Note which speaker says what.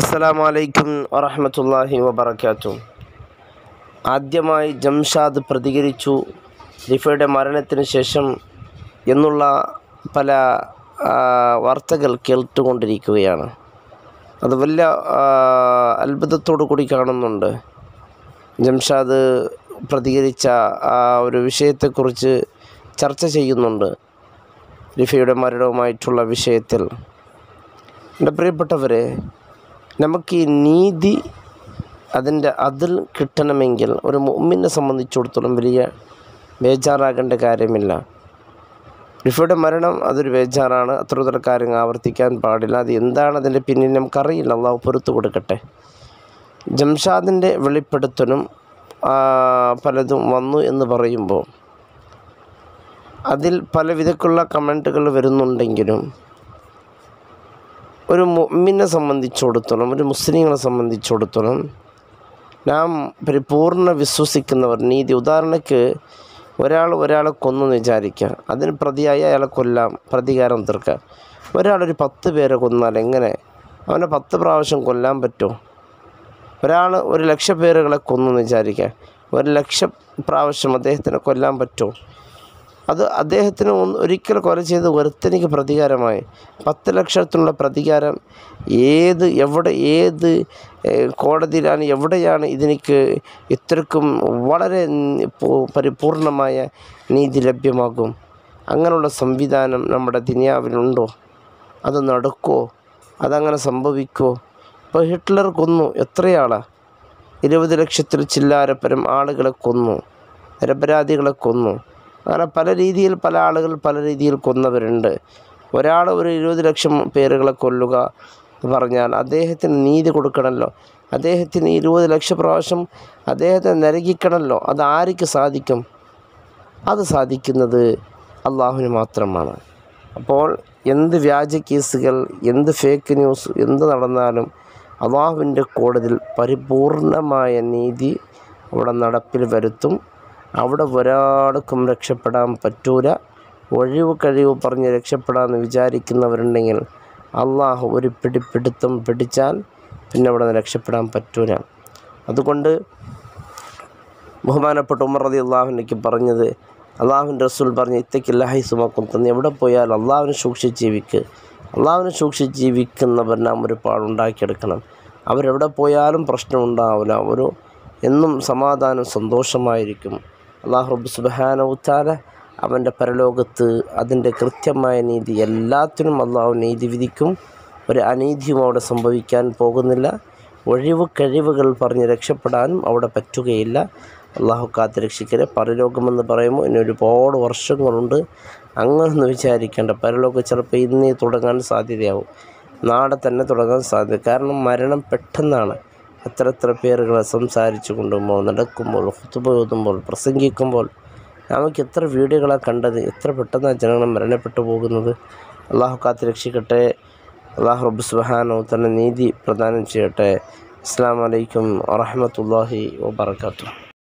Speaker 1: അസ്സലാമു അലൈക്കും വറഹമത്തല്ലാഹി വബർക്കാത്തു ആദ്യമായി ജംഷാദ് പ്രതികരിച്ചു റിഫയുടെ മരണത്തിന് ശേഷം എന്നുള്ള പല ആ, വാർത്തകൾ കേട്ടുകൊണ്ടിരിക്കുകയാണ് അത് വലിയ ആ, അത്ഭുതത്തോടു കൂടി കാണുന്നുണ്ട് ജംഷാദ് പ്രതികരിച്ച ആ ഒരു വിഷയത്തെക്കുറിച്ച് ചർച്ച ചെയ്യുന്നുണ്ട് റിഫയുടെ മരണവുമായിട്ടുള്ള വിഷയത്തിൽ എൻ്റെ പ്രിയപ്പെട്ടവരെ നമുക്ക് ഈ നീതി അതിൻ്റെ അതിൽ കിട്ടണമെങ്കിൽ ഒരു മുമ്മിനെ സംബന്ധിച്ചിടത്തോളം വലിയ ബേജാറാകേണ്ട കാര്യമില്ല റിഫയുടെ മരണം അതൊരു ബേജാറാണ് അത്തരത്തിലുള്ള കാര്യങ്ങൾ ആവർത്തിക്കാൻ പാടില്ല അത് എന്താണ് അതിൻ്റെ പിന്നിൽ നമുക്കറിയില്ല അള്ളാഹു പൊറത്തു കൊടുക്കട്ടെ ജംഷാദിൻ്റെ വെളിപ്പെടുത്തലും ആ, പലതും വന്നു എന്ന് പറയുമ്പോൾ അതിൽ പല വിധക്കുള്ള കമൻറ്റുകൾ വരുന്നുണ്ടെങ്കിലും ഒരു മുഅ്മിനെ സംബന്ധിച്ചിടത്തോളം ഒരു മുസ്ലിങ്ങളെ സംബന്ധിച്ചിടത്തോളം നാം പരിപൂർണ്ണ വിശ്വസിക്കുന്നവർ നീതി ഉദാഹരണക്ക് ഒരാൾ ഒരാളെ കൊന്നു എന്ന് വിചാരിക്കുക അതിന് പ്രതിയായി അയാളെ കൊല്ലാം പ്രതികാരം തീർക്കുക ഒരാളൊരു പത്ത് പേരെ കൊന്നാൽ എങ്ങനെ അവനെ പത്ത് പ്രാവശ്യം കൊല്ലാൻ പറ്റുമോ ഒരാൾ ഒരു ലക്ഷം പേരുകളെ കൊന്നു എന്ന് വിചാരിക്കുക ഒരു ലക്ഷം പ്രാവശ്യം അദ്ദേഹത്തിനെ കൊല്ലാൻ പറ്റുമോ അത് അദ്ദേഹത്തിന് ഒന്ന് ഒരിക്കൽ കൊല ചെയ്ത് ഒരുത്തനിക്ക് പ്രതികാരമായി പത്ത് ലക്ഷത്തിനുള്ള പ്രതികാരം ഏത് എവിടെ ഏത് ഏഹ്, കോടതിയിലാണ് എവിടെയാണ് ഇതിനിക്ക് ഇത്രക്കും വളരെ നി- പൂ- പരിപൂർണമായ നീതി ലഭ്യമാകും അങ്ങനെയുള്ള സംവിധാനം നമ്മുടെ ദുനിയാവിലുണ്ടോ അത് നടക്കുമോ അതങ്ങനെ സംഭവിക്കുമോ ഇപ്പോൾ ഹിറ്റ്ലർ കൊന്നു എത്രയാളാ ഇരുപത് ലക്ഷത്തിൽ ചില്ലാരപ്പരം ആളുകളെ കൊന്നു നിരപരാധികളെ കൊന്നു അങ്ങനെ പല രീതിയിൽ പല ആളുകൾ പല രീതിയിൽ കൊന്നവരുണ്ട് ഒരാൾ ഒരു ഇരുപത് ലക്ഷം പേരുകളെ കൊല്ലുക എന്ന് പറഞ്ഞാൽ അദ്ദേഹത്തിന് നീതി കൊടുക്കണമല്ലോ അദ്ദേഹത്തിന് ഇരുപത് ലക്ഷം പ്രാവശ്യം അദ്ദേഹത്തെ നരകിക്കണമല്ലോ അത് ആർക്ക് സാധിക്കും അത് സാധിക്കുന്നത് അള്ളാഹുവിന് മാത്രമാണ് അപ്പോൾ എന്ത് വ്യാജ കേസുകൾ എന്ത് ഫേക്ക് ന്യൂസ് എന്ത് നടന്നാലും അള്ളാഹുവിൻ്റെ കോടതിയിൽ പരിപൂർണമായ നീതി അവിടെ നടപ്പിൽ വരുത്തും അവിടെ ഒരാൾക്കും രക്ഷപ്പെടാൻ പറ്റൂല ഒഴിവ് കഴിവ് പറഞ്ഞ് രക്ഷപ്പെടാമെന്ന് വിചാരിക്കുന്നവരുണ്ടെങ്കിൽ അള്ളാഹു ഒരു പിടിപ്പിടുത്തം പിടിച്ചാൽ പിന്നെ അവിടെ നിന്ന് രക്ഷപ്പെടാൻ പറ്റൂല അതുകൊണ്ട് ബഹുമാനപ്പെട്ട ഉമർ റതി അള്ളാഹുവിനേക്ക് പറഞ്ഞത് അള്ളാഹുവിൻ്റെ റസൂൽ പറഞ്ഞ് ഇത്തക്കില്ലാഹി സുമക്കും തന്നെ എവിടെ പോയാൽ അള്ളാഹുവിനെ സൂക്ഷിച്ച് ജീവിക്ക് അള്ളാഹുവിനെ സൂക്ഷിച്ച് ജീവിക്കുന്നവർ നാം ഒരു പാടുണ്ടാക്കിയെടുക്കണം അവരെവിടെ പോയാലും പ്രശ്നം ഉണ്ടാവില്ല ഒരു എന്നും സമാധാനം സന്തോഷമായിരിക്കും അള്ളാഹു റബ്ബ് സുബാനവുത്താല അവൻ്റെ പരലോകത്ത് അതിൻ്റെ കൃത്യമായ നീതി എല്ലാത്തിനും അള്ളാഹു നീതി വിധിക്കും ഒരു അനീതിയും അവിടെ സംഭവിക്കാൻ പോകുന്നില്ല ഒഴിവ് കഴിവുകൾ പറഞ്ഞ് രക്ഷപ്പെടാനും അവിടെ പറ്റുകയില്ല അള്ളാഹു കാത്ത് രക്ഷിക്കരെ പരലോകമെന്ന് പറയുമ്പോൾ ഇനി ഒരുപാട് വർഷങ്ങളുണ്ട് അങ്ങനൊന്നും വിചാരിക്കേണ്ട പരലോകം ചിലപ്പോൾ ഇന്നേ തുടങ്ങാൻ സാധ്യതയാവും നാളെ തന്നെ തുടങ്ങാൻ സാധ്യത കാരണം മരണം പെട്ടെന്നാണ് എത്ര എത്ര പേരുകളെ സംസാരിച്ചു കൊണ്ടുമ്പോൾ നടക്കുമ്പോൾ ഹുത്തുബ ഓതുമ്പോൾ പ്രസംഗിക്കുമ്പോൾ നമുക്ക് എത്ര വീഡിയോകളാണ് കണ്ടത് എത്ര പെട്ടെന്നാണ് ജനങ്ങൾ മരണപ്പെട്ടു പോകുന്നത് അള്ളാഹു കാത്ത് രക്ഷിക്കട്ടെ അള്ളാഹു റബ്ബ് സുബ്ഹാനഹു തന്നെ നീതി പ്രദാനം ചെയ്യട്ടെ അസ്സാം വലൈക്കും വറഹമത്തല്ലാഹി വാബർക്കാത്തു